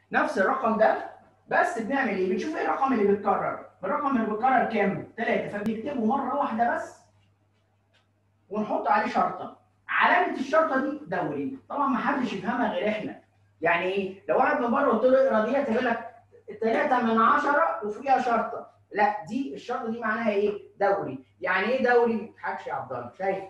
نفس الرقم ده بس بنعمل ايه؟ بنشوف ايه الرقم اللي بيتكرر الرقم اللي بيتكرر كام؟ 3 فبنكتبه مره واحده بس ونحط عليه شرطه علامه الشرطه دي دوري طبعا ما حدش يفهمها غير احنا يعني ايه؟ لو واحد من بره قلت له اقرا ديت يقول لك 3 من 10 وفيها شرطه لا دي الشرطه دي معناها ايه؟ دوري يعني ايه دوري؟ ما تضحكش يا عبد الله شايف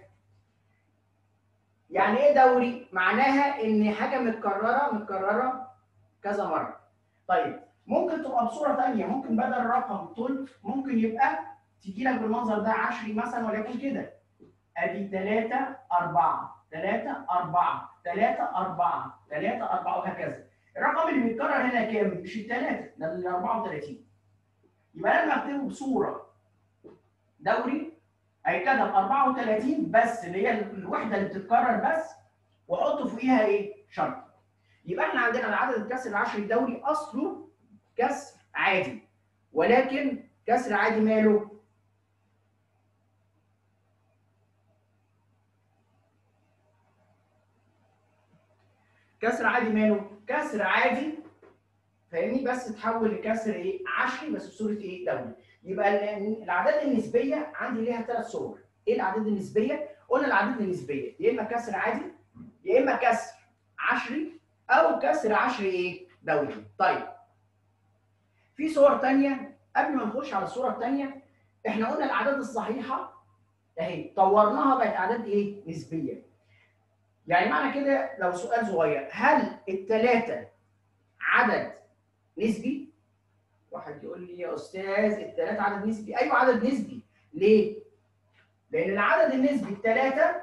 يعني ايه دوري؟ معناها ان حاجه متكرره متكرره كذا مره. طيب ممكن تبقى بصوره ثانيه ممكن بدل رقم ثلث ممكن يبقى تجي لك بالمنظر ده 10 مثلا وليكن كده. ادي 3 4 3 4 3 4 3 4 وهكذا. الرقم اللي بيتكرر هنا كام؟ مش الثلاثه ده ال 34. يبقى انا لما اكتبه بصوره دوري هيكتب 34 بس اللي هي الوحده اللي بتتكرر بس واحط فوقيها ايه؟ شرط. يبقى احنا عندنا العدد الكسر العشري الدوري اصله كسر عادي ولكن كسر عادي ماله؟ كسر عادي ماله؟ كسر عادي فاهمني بس تحول لكسر ايه؟ عشري بس بصوره ايه؟ دوري. يبقى الاعداد النسبيه عندي ليها ثلاث صور. ايه الاعداد النسبيه؟ قلنا الاعداد النسبيه يا اما كسر عادي يا اما كسر عشري او كسر عشري ايه؟ دوري. طيب. في صور ثانيه قبل ما نخش على الصوره الثانيه احنا قلنا الاعداد الصحيحه اهي طورناها بقت اعداد ايه؟ نسبيه. يعني معنى كده لو سؤال صغير هل الثلاثه عدد نسبي؟ واحد يقول لي يا استاذ الثلاثه عدد نسبي، ايوه عدد نسبي. ليه؟ لان العدد النسبي الثلاثه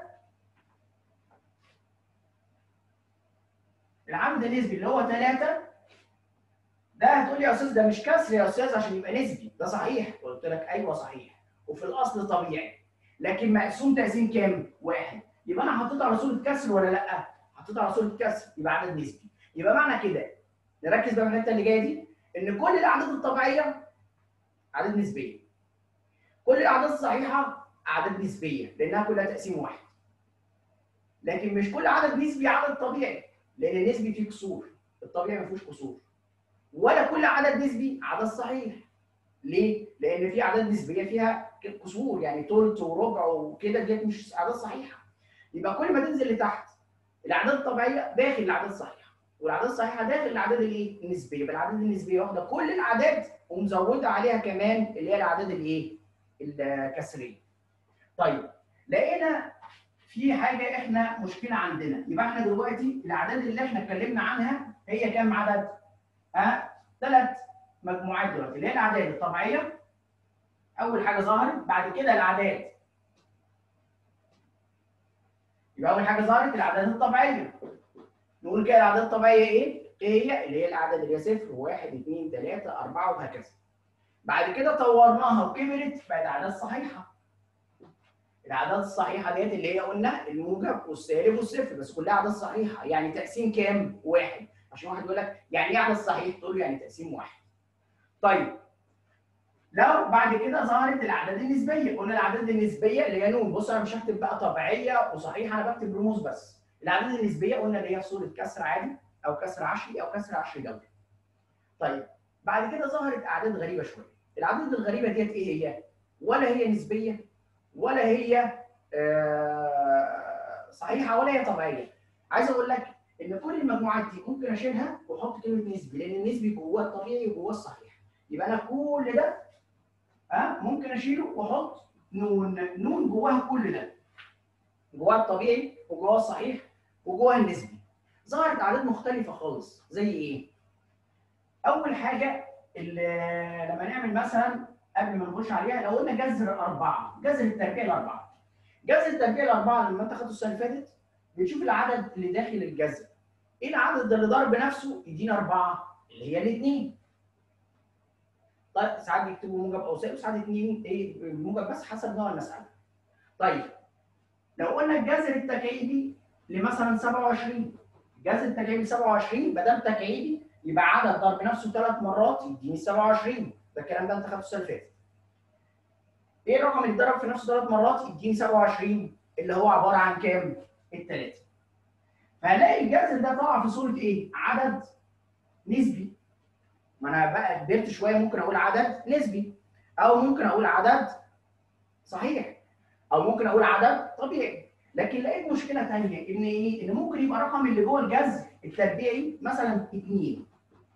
العدد النسبي اللي هو ثلاثه ده هتقول لي يا استاذ ده مش كسر يا استاذ عشان يبقى نسبي، ده صحيح، قلت لك ايوه صحيح، وفي الاصل طبيعي. لكن مقسوم تقسيم كام؟ واحد. يبقى انا حطيت على صوره كسر ولا لا؟ حطيت على صوره كسر يبقى عدد نسبي. يبقى معنى كده نركز بقى في الحته اللي جايه دي ان كل الاعداد الطبيعيه اعداد نسبيه. كل الاعداد الصحيحه اعداد نسبيه لانها كلها تقسيم واحد. لكن مش كل عدد نسبي عدد طبيعي لان النسبي فيه كسور، الطبيعي ما فيهوش كسور. ولا كل عدد نسبي عدد صحيح. ليه؟ لان في اعداد نسبيه فيها كسور يعني ثلث وربع وكده ديت مش اعداد صحيحه. يبقى كل ما تنزل لتحت الاعداد الطبيعيه داخل الاعداد الصحيحه والاعداد الصحيحه داخل الاعداد الايه؟ النسبيه، يبقى الاعداد النسبيه واخده كل الاعداد ومزوده عليها كمان اللي هي الاعداد الايه؟ الكسريه. طيب لقينا في حاجه احنا مشكله عندنا، يبقى احنا دلوقتي الاعداد اللي احنا اتكلمنا عنها هي كام عدد؟ ها؟ ثلاث مجموعات دلوقتي اللي هي الاعداد الطبيعيه اول حاجه ظهرت بعد كده الاعداد يبقى اول حاجه ظهرت الاعداد الطبيعيه نقول كده الاعداد الطبيعيه ايه؟ ايه هي؟ اللي هي الاعداد اللي هي صفر وواحد اثنين ثلاثه اربعه وهكذا. بعد كده طورناها وكبرت بقت اعداد صحيحه. الاعداد الصحيحه ديت اللي هي قلنا الموجب والسالب والصفر بس كلها اعداد صحيحه يعني تقسيم كام؟ واحد عشان واحد يقول لك يعني ايه عدد صحيح؟ تقول له يعني تقسيم واحد. طيب لو بعد كده ظهرت الاعداد النسبيه قلنا الاعداد النسبيه اللي هي نون بص انا مش هكتب بقى طبيعيه وصحيحه انا بكتب رموز بس الاعداد النسبيه قلنا اللي هي في صوره كسر عادي او كسر عشري او كسر عشري دوري طيب بعد كده ظهرت اعداد غريبه شويه الاعداد الغريبه ديت ايه هي ولا هي نسبيه ولا هي آه صحيحه ولا هي طبيعيه عايز اقول لك ان كل المجموعات دي ممكن اشيلها واحط كلمه نسبي لان النسبي جواه الطبيعي وجواه الصحيح يبقى انا كل ده ها ممكن اشيله واحط نون نون جواها كل ده جواها الطبيعي وجواها الصحيح وجواها النسبي ظهرت اعداد مختلفه خالص زي ايه اول حاجه لما نعمل مثلا قبل ما نخش عليها لو قلنا جذر اربعه جذر التربيع الاربعه جذر التربيع الاربعه لما انت خدته السنه اللي فاتت بنشوف العدد اللي داخل الجذر ايه العدد اللي ضرب نفسه يدينا اربعه اللي هي الاثنين طيب ساعات بيكتبوا موجب او سالب ساعات اثنين ايه موجب بس حسب نوع المساله. طيب لو قلنا الجذر التكعيبي لمثلا 27 الجذر التكعيبي 27 ما دام تكعيبي يبقى عدد ضرب نفسه ثلاث مرات يديني 27 ده الكلام ده انت خدته السنه اللي فاتت. ايه الرقم اللي اتضرب في نفسه ثلاث مرات يديني 27 اللي هو عباره عن كام؟ الثلاثه. فهنلاقي الجذر ده طلع في صوره ايه؟ عدد نسبي ما انا بقى كبرت شويه ممكن اقول عدد نسبي او ممكن اقول عدد صحيح او ممكن اقول عدد طبيعي لكن لقيت مشكله ثانيه ان ايه ان ممكن يبقى رقم اللي جوه الجذر التربيعي مثلا 2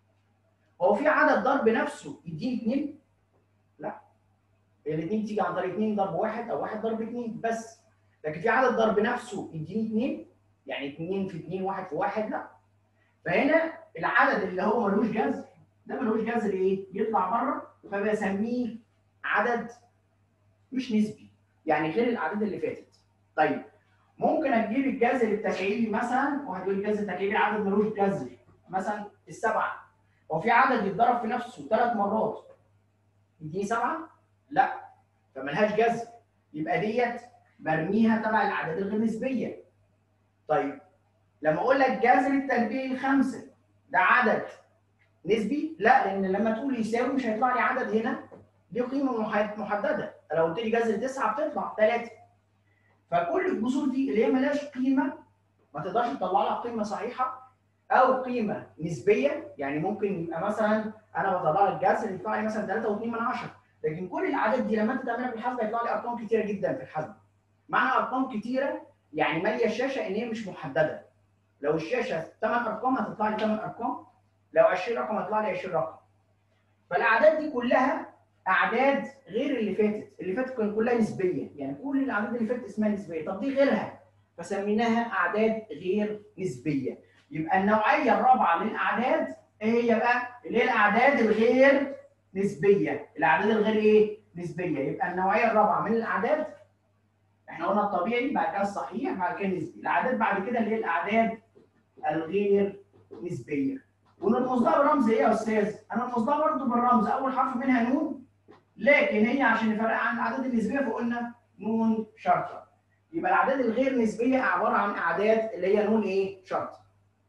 هو في عدد ضرب نفسه يديني 2 لا الاثنين بتيجي عن طريق 2 ضرب 1 او 1 ضرب 2 بس لكن في عدد ضرب نفسه يديني 2 يعني 2 في 2 1 في 1 لا فهنا العدد اللي هو ملوش جذر ده ملوش جذر ايه؟ يطلع بره فبسميه عدد مش نسبي يعني غير الاعداد اللي فاتت. طيب ممكن اجيب الجذر التكعيبي مثلا واحد يقول الجذر التكعيبي عدد ملوش جذر مثلا السبعه هو في عدد يتضرب في نفسه ثلاث مرات يديني سبعه؟ لا فملهاش جذر يبقى ديت برميها تبع الاعداد الغير نسبيه. طيب لما اقول لك جذر التربيعي الخمسه ده عدد نسبي؟ لا لان لما تقول يساوي مش هيطلع لي عدد هنا دي قيمه محدده لو قلت لي جذر تسعه بتطلع ثلاثه فكل الجذور دي اللي هي ملهاش قيمه ما تقدرش تطلع لها قيمه صحيحه او قيمه نسبيه يعني ممكن يبقى مثلا انا بطلع لك جذر يطلع لي مثلا 3.2 من 10 لكن كل الاعداد دي لما انت تعملها بالحسبه يطلع لي ارقام كتيره جدا في الحسبه معنى ارقام كتيره يعني ماليه الشاشه ان هي مش محدده لو الشاشه 8 ارقام هتطلع لي 8 ارقام لو 20 رقم هيطلع لي 20 رقم فالاعداد دي كلها اعداد غير اللي فاتت اللي فاتت كانت كلها نسبيه يعني كل الاعداد اللي فاتت اسمها نسبيه طب دي غيرها فسميناها اعداد غير نسبيه يبقى النوعيه الرابعه من الاعداد ايه هي بقى اللي هي الاعداد الغير نسبيه الاعداد الغير ايه نسبيه يبقى النوعيه الرابعه من الاعداد احنا قلنا الطبيعي بعد كده الصحيح بعد كده النسبي الاعداد بعد كده اللي هي الاعداد الغير نسبيه ونرمز لها برمز ايه يا استاذ؟ انا رمز لها برضه بالرمز اول حرف منها نون لكن هي عشان نفرقها عن الاعداد النسبيه فقلنا نون شرطه يبقى الاعداد الغير نسبيه عباره عن اعداد اللي هي نون ايه؟ شرطه.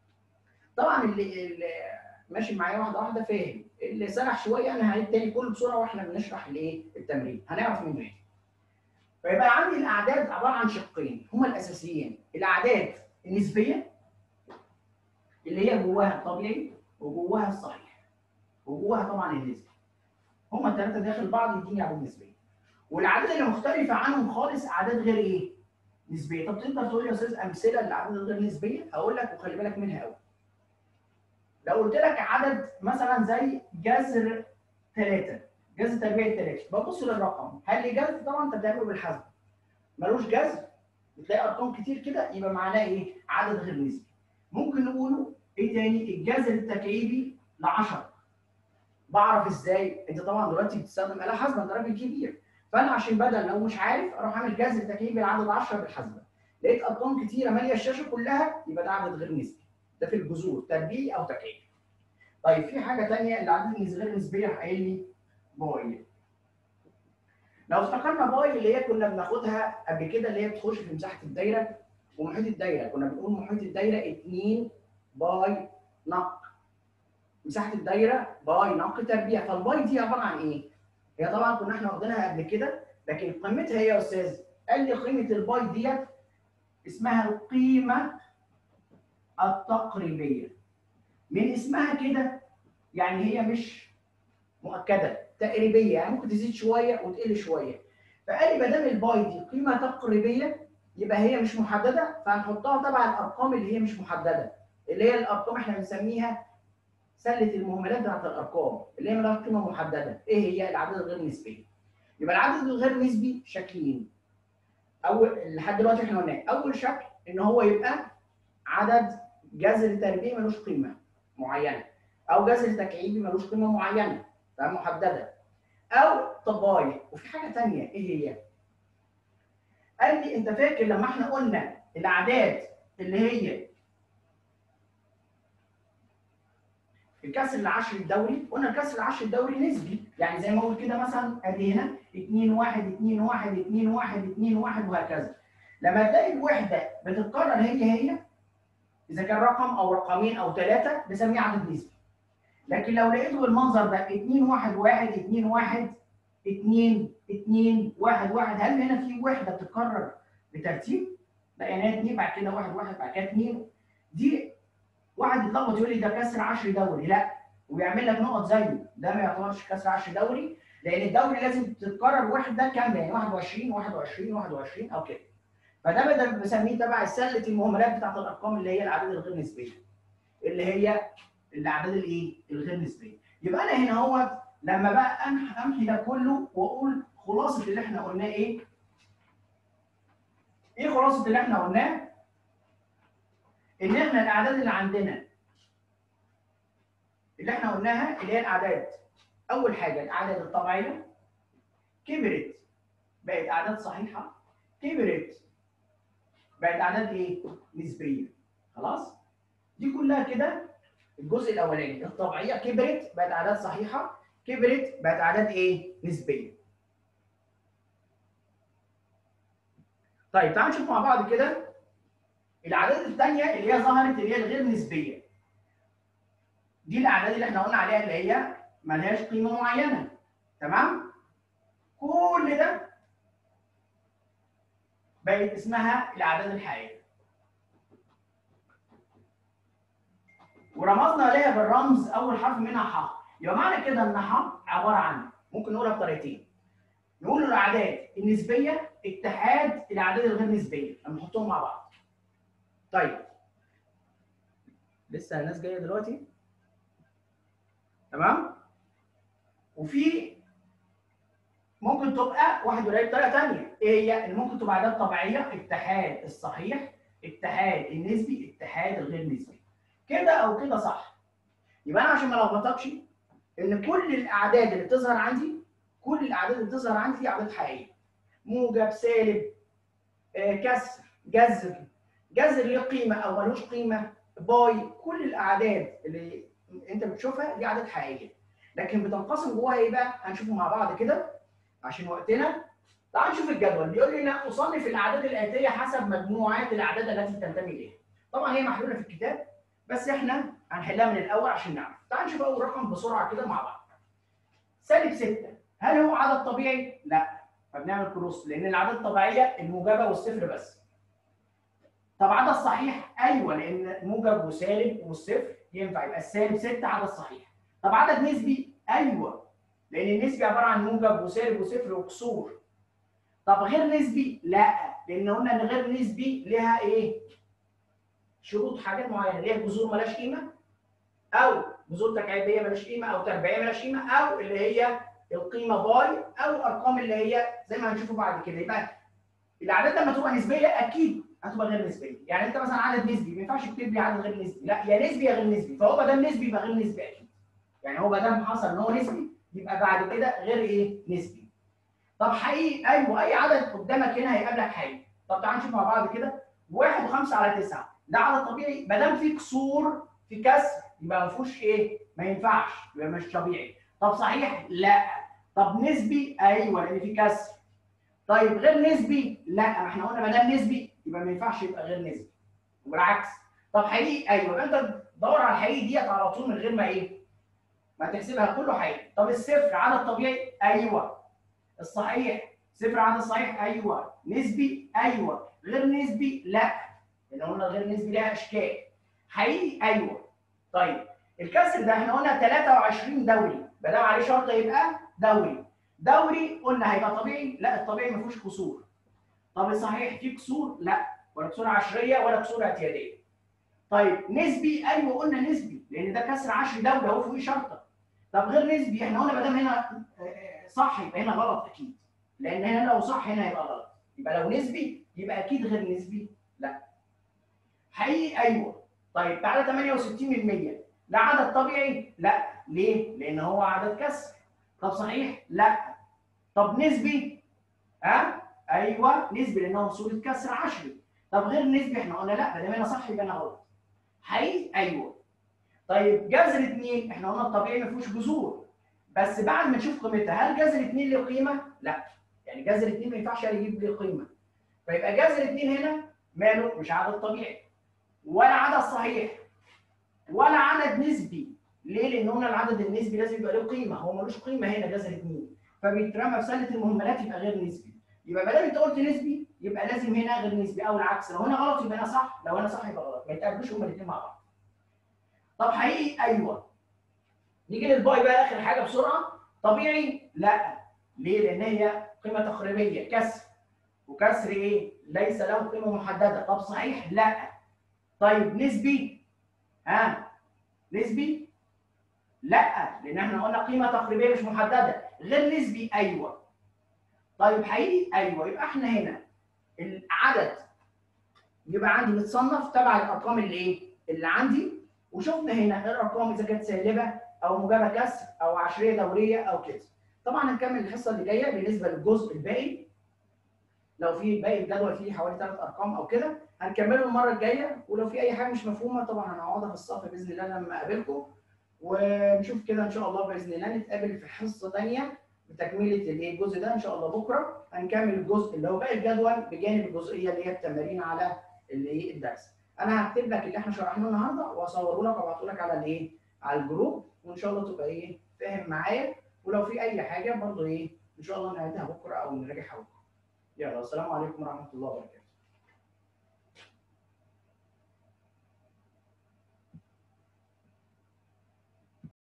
طبعا اللي, اللي ماشي معايا واحده واحده فاهم اللي سرح شويه انا هعيد تاني كله بسرعه واحنا بنشرح الايه؟ التمرين هنعرف منه ايه. فيبقى عندي الاعداد عباره عن شقين هما الاساسيين الاعداد النسبيه اللي هي جواها الطبيعي وجواها الصحيح وجواها طبعا النسبي هما الثلاثه داخل بعض يديني اعداد نسبيه والاعداد اللي مختلفه عنهم خالص اعداد غير ايه نسبيه طب تقدر تقول لي يا استاذ امثله للاعداد الغير نسبيه هقول لك وخلي بالك منها قوي لو قلت لك عدد مثلا زي جذر ثلاثة جذر تربيع ثلاثة ببص للرقم هل لي جذر طبعا انت بتعمله بالحسب ملوش جذر بتلاقي ارقام كتير كده يبقى معناه ايه عدد غير نسبي ممكن نقوله ايه تاني الجذر التكعيبي ل 10 بعرف ازاي انت طبعا دلوقتي بتستخدم اله حاسبه انت راجل كبير فانا عشان بدل لو مش عارف اروح اعمل جذر تكعيبي لعدد 10 بالحاسبه لقيت ارقام كتيره ماليه الشاشه كلها يبقى ده عدد غير نسبي ده في الجذور تربيعي او تكعيبي طيب في حاجه ثانيه الاعداد غير نسبيه قايل لي باي لو افتكرنا باي اللي هي كنا بناخدها قبل كده اللي هي بتخش في مساحه الدايره ومحيط الدايره كنا بنقول محيط الدايره 2 باي نق مساحه الدايره باي نق تربيع فالباي دي عباره عن ايه؟ هي طبعا كنا احنا واخدينها قبل كده لكن قيمتها ايه يا استاذ؟ قال لي قيمه الباي ديت اسمها القيمه التقريبيه من اسمها كده يعني هي مش مؤكده تقريبيه يعني ممكن تزيد شويه وتقل شويه فقال لي ما دام الباي دي قيمه تقريبيه يبقى هي مش محدده فهنحطها تبع الارقام اللي هي مش محدده اللي هي الارقام احنا بنسميها سله المهملات بتاعت الارقام اللي هي مالهاش قيمه محدده ايه هي الاعداد الغير نسبيه يبقى العدد الغير نسبي شكلين اول لحد دلوقتي احنا قلنا اول شكل ان هو يبقى عدد جذر تربيعي ملوش قيمه معينه او جذر تكعيبي ملوش قيمه معينه تمام محدده او طبايع وفي حاجه ثانيه ايه هي؟ قال لي انت فاكر لما احنا قلنا الاعداد اللي هي الكسر العشري الدوري قلنا الكسر العشري الدوري نسبي يعني زي ما اقول كده مثلا ادي هنا 2 1 2 1 2 1 2 1 وهكذا لما تلاقي الوحده بتتكرر هي هي اذا كان رقم او رقمين او ثلاثه بسميه عدد نسبي لكن لو لقيته بالمنظر ده 2 1 1 2 1 2 2 1 1 هل هنا في وحده بتتكرر بترتيب؟ لا يعني هي 2 بعد كده 1 1 بعد كده 2 دي واحد يتلخبط يقول لي ده كسر عشري دوري لا ويعمل لك نقط زيه ده ما يعتبرش كسر عشري دوري لان الدوري لازم تتكرر وحده كامله يعني 21 21 21 او كده فده بدل بسميه تبع سله المهملات بتاعت الارقام اللي هي الاعداد الغير نسبيه اللي هي الاعداد الايه الغير نسبيه يبقى انا هنا هو لما بقى امحي امحي ده كله واقول خلاصه اللي احنا قلناه ايه ايه خلاصه اللي احنا قلناه ان احنا الاعداد اللي عندنا اللي احنا قلناها اللي هي الاعداد اول حاجه الاعداد الطبيعيه كبرت بقت اعداد صحيحه كبرت بقت اعداد ايه نسبيه خلاص دي كلها كده الجزء الاولاني الطبيعيه كبرت بقت اعداد صحيحه كبرت بقت اعداد ايه نسبيه طيب تعالوا نشوف مع بعض كده الاعداد الثانيه اللي هي ظهرت اللي هي الغير نسبيه دي الاعداد اللي احنا قلنا عليها اللي هي ملهاش قيمه معينه تمام كل ده بقت اسمها الاعداد الحقيقيه ورمزنا ليها بالرمز اول حرف منها ح يبقى معنى كده ان ح عباره عن ممكن نقولها بطريقتين نقول الاعداد النسبيه اتحاد الاعداد الغير نسبيه لما نحطهم مع بعض طيب لسه الناس جايه دلوقتي تمام وفي ممكن تبقى واحد ولايه بطريقه ثانيه ايه هي اللي ممكن تبقى اعداد طبيعيه اتحاد الصحيح اتحاد النسبي اتحاد الغير نسبي كده او كده صح يبقى انا عشان ما لخبطكش ان كل الاعداد اللي بتظهر عندي كل الاعداد اللي بتظهر عندي دي اعداد حقيقيه موجب سالب آه، كسر جذر جذر ليه قيمه او ملوش قيمه باي كل الاعداد اللي انت بتشوفها دي اعداد حقيقيه لكن بتنقسم جواها ايه بقى هنشوفه مع بعض كده عشان وقتنا تعال نشوف الجدول بيقول لي هنا اصنف الاعداد الاتيه حسب مجموعات الاعداد التي تنتمي اليها طبعا هي محلوله في الكتاب بس احنا هنحلها من الاول عشان نعرف تعال نشوف اول رقم بسرعه كده مع بعض سالب 6 هل هو عدد طبيعي لا فبنعمل كروس لان الاعداد الطبيعيه الموجبه والصفر بس طب عدد صحيح ايوه لان موجب وسالب والصفر ينفع يبقى السالب 6 عدد صحيح طب عدد نسبي ايوه لان النسبي عباره عن موجب وسالب وصفر وكسور طب غير نسبي لا لان قلنا ان غير نسبي لها ايه شروط حاجات معينه ليها جذور مالهاش قيمه او جذور تكعيبيه مالهاش قيمه او تربيعيه مالهاش قيمه او اللي هي القيمه باي او الارقام اللي هي زي ما هنشوفه بعد كده يبقى الاعداد لما تبقى نسبيه اكيد هتبقى غير نسبيه يعني انت مثلا عدد نسبي ما ينفعش تكتب لي عدد غير نسبي لا يا نسبي يا غير نسبي فهو ما دام نسبي يبقى غير نسبي اكيد يعني هو ما دام حصل ان هو نسبي يبقى بعد كده غير ايه نسبي طب حقيقي ايوه اي عدد قدامك هنا هيقابلك حقيقي طب تعال نشوف مع بعض كده 1 و5 على 9 ده عدد طبيعي ما دام في كسور في كسر يبقى ما فيهوش ايه ما ينفعش يبقى مش طبيعي طب صحيح لا طب نسبي ايوه لان في كسر طيب غير نسبي لا ما احنا قلنا ما دام نسبي يبقى ما ينفعش يبقى غير نسبي وبالعكس طب حقيقي ايوه يبقى انت تدور على الحقيقي ديت على طول من غير ما ايه ما تحسبها كله حقيقي طب الصفر عدد طبيعي ايوه الصحيح صفر عدد صحيح ايوه نسبي ايوه غير نسبي لا لان قلنا غير نسبي لها اشكال حقيقي ايوه طيب الكسر ده احنا قلنا 23 دوري ما دام عليه شرط يبقى دوري دوري قلنا هيبقى طبيعي لا الطبيعي ما فيهوش كسور طب الصحيح فيه كسور لا ولا كسور عشريه ولا كسور اعتياديه طيب نسبي ايوه قلنا نسبي لان ده كسر عشري دوري اهو فوقيه شرطه طب غير نسبي احنا قلنا ما دام هنا صح يبقى هنا غلط اكيد لان هنا لو صح هنا هيبقى غلط يبقى لو نسبي يبقى اكيد غير نسبي لا حقيقي ايوه طيب تعالى 68% ده عدد طبيعي لا ليه لان هو عدد كسر طب صحيح لا طب نسبي ها ايوه نسبي لانه صوره كسر عشري طب غير نسبي احنا قلنا لا ما دام هنا صح يبقى هنا غلط حقيقي ايوه طيب جذر اثنين احنا قلنا الطبيعي ما فيهوش جذور بس بعد ما نشوف قيمتها هل جذر اثنين له قيمه؟ لا يعني جذر اثنين ما ينفعش يجيب لي قيمه فيبقى جذر اثنين هنا ماله مش عدد طبيعي ولا عدد صحيح ولا عدد نسبي ليه؟ لان قلنا العدد النسبي لازم يبقى له قيمه هو ملوش قيمه هنا جذر اثنين فبيترمى في سله المهملات يبقى غير نسبي يبقى ما دام انت قلت نسبي يبقى لازم هنا غير نسبي او العكس لو هنا غلط يبقى هنا صح لو هنا صح يبقى غلط ما يتقابلوش هما الاثنين مع بعض طب حقيقي ايوه نيجي للباي بقى اخر حاجه بسرعه طبيعي لا ليه لان هي قيمه تقريبيه كسر وكسر ايه ليس له قيمه محدده طب صحيح لا طيب نسبي ها نسبي لا لان احنا قلنا قيمه تقريبيه مش محدده غير نسبي ايوه طيب حقيقي ايوه يبقى احنا هنا العدد يبقى عندي متصنف تبع الارقام اللي ايه اللي عندي وشفنا هنا الارقام اذا كانت سالبه او موجبه كسر او عشريه دوريه او كده طبعا هنكمل الحصه اللي جايه بالنسبه للجزء الباقي لو في باقي الجدول فيه حوالي ثلاث ارقام او كده هنكمله المره الجايه ولو في اي حاجه مش مفهومه طبعا هنقعدها في الصف باذن الله لما اقابلكم ونشوف كده ان شاء الله باذن الله نتقابل في حصه ثانيه بتكمله الايه الجزء ده ان شاء الله بكره هنكمل الجزء اللي هو باقي الجدول بجانب الجزئيه اللي هي التمارين على الايه الدرس انا هكتب لك اللي احنا شرحناه النهارده واصوره لك وابعته لك على الايه على الجروب وان شاء الله تبقى ايه فاهم معايا ولو في اي حاجه برضه ايه ان شاء الله نعيدها بكره او نراجعها بكره يلا السلام عليكم ورحمه الله وبركاته